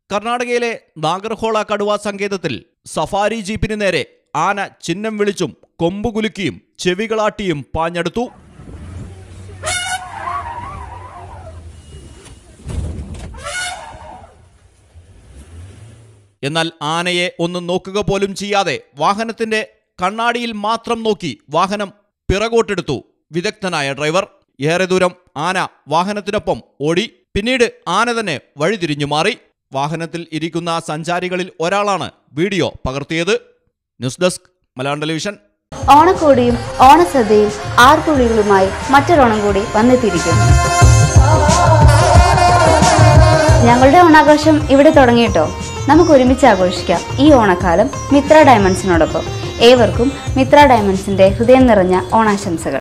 കർണാടകയിലെ നാഗർഹോള കടുവ സങ്കേതത്തിൽ സഫാരി ജീപ്പിന് നേരെ ആന ചിഹ്നം വിളിച്ചും കൊമ്പുകുലുക്കിയും ചെവികളാട്ടിയും പാഞ്ഞെടുത്തു എന്നാൽ ആനയെ ഒന്നും നോക്കുക പോലും ചെയ്യാതെ വാഹനത്തിന്റെ കണ്ണാടിയിൽ മാത്രം നോക്കി വാഹനം പിറകോട്ടെടുത്തു വിദഗ്ധനായ ഡ്രൈവർ ഏറെ ദൂരം ആന വാഹനത്തിനൊപ്പം ഓടി പിന്നീട് ആന തന്നെ വഴിതിരിഞ്ഞു മാറി വാഹനത്തിൽ ഇരിക്കുന്ന സഞ്ചാരികളിൽ ഒരാളാണ് വീഡിയോ പകർത്തിയത് ന്യൂസ് ഡെസ്ക് മലയാളം ടെലിവിഷൻ ഓണക്കോടിയും ഓണസദ്യയും ആർപ്പുളികളുമായി മറ്റൊരോണം കൂടി വന്നെത്തിയിരിക്കുന്നു ഞങ്ങളുടെ ഓണാഘോഷം ഇവിടെ തുടങ്ങിയിട്ടോ നമുക്ക് ഒരുമിച്ച് ആഘോഷിക്കാം ഈ ഓണക്കാലം മിത്ര ഡയമണ്ട്സിനോടൊപ്പം ഏവർക്കും മിത്ര ഡയമണ്ട്സിന്റെ ഹൃദയം നിറഞ്ഞ ഓണാശംസകൾ